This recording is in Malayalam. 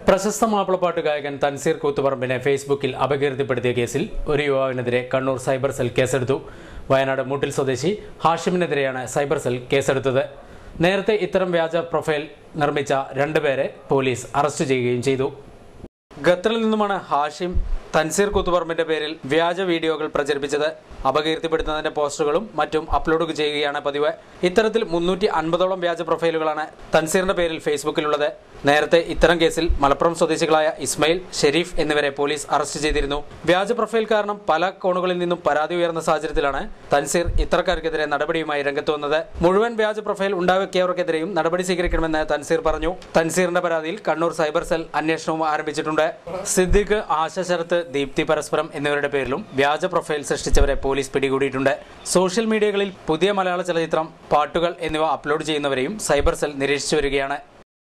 പ്രശസ്ത മാപ്പിളപ്പാട്ട് ഗായകൻ തൻസീർ കൂത്തുപറമ്പിനെ ഫേസ്ബുക്കിൽ അപകീർത്തിപ്പെടുത്തിയ കേസിൽ ഒരു യുവാവിനെതിരെ കണ്ണൂർ സൈബർ സെൽ കേസെടുത്തു വയനാട് മൂട്ടിൽ സ്വദേശി ഹാഷിമിനെതിരെയാണ് സൈബർ സെൽ കേസെടുത്തത് നേരത്തെ ഇത്തരം വ്യാജ പ്രൊഫൈൽ നിർമ്മിച്ച രണ്ടുപേരെ പോലീസ് അറസ്റ്റ് ചെയ്യുകയും ചെയ്തു ഖത്തറിൽ നിന്നുമാണ് ഹാഷിം തൻസീർ കൂത്തുപറമ്പിന്റെ പേരിൽ വ്യാജ വീഡിയോകൾ പ്രചരിപ്പിച്ചത് അപകീർത്തിപ്പെടുത്തുന്നതിന്റെ പോസ്റ്ററുകളും മറ്റും അപ്ലോഡ് ചെയ്യുകയാണ് പതിവ് ഇത്തരത്തിൽ മുന്നൂറ്റി അൻപതോളം വ്യാജ പ്രൊഫൈലുകളാണ് തൻസീറിന്റെ പേരിൽ ഫേസ്ബുക്കിലുള്ളത് നേരത്തെ ഇത്തരം കേസിൽ മലപ്പുറം സ്വദേശികളായ ഇസ്മയിൽ ഷെരീഫ് എന്നിവരെ പോലീസ് അറസ്റ്റ് ചെയ്തിരുന്നു വ്യാജ പ്രൊഫൈൽ കാരണം പല കോണുകളിൽ നിന്നും പരാതി ഉയർന്ന സാഹചര്യത്തിലാണ് തൻസീർ ഇത്തരക്കാർക്കെതിരെ നടപടിയുമായി രംഗത്ത് വന്നത് മുഴുവൻ വ്യാജ പ്രൊഫൈൽ ഉണ്ടാക്കിയവർക്കെതിരെയും നടപടി സ്വീകരിക്കണമെന്ന് തൻസീർ പറഞ്ഞു തൻസീറിന്റെ പരാതിയിൽ കണ്ണൂർ സൈബർ സെൽ അന്വേഷണവും ആരംഭിച്ചിട്ടുണ്ട് സിദ്ദിഖ് ആശ ശരത്ത് ദീപ്തി പരസ്പരം എന്നിവരുടെ പേരിലും വ്യാജ പ്രൊഫൈൽ സൃഷ്ടിച്ചവരെ പോലീസ് പിടികൂടിയിട്ടുണ്ട് സോഷ്യൽ മീഡിയകളിൽ പുതിയ മലയാള ചലച്ചിത്രം പാട്ടുകൾ എന്നിവ അപ്ലോഡ് ചെയ്യുന്നവരെയും സൈബർ സെൽ നിരീക്ഷിച്ചു വരികയാണ്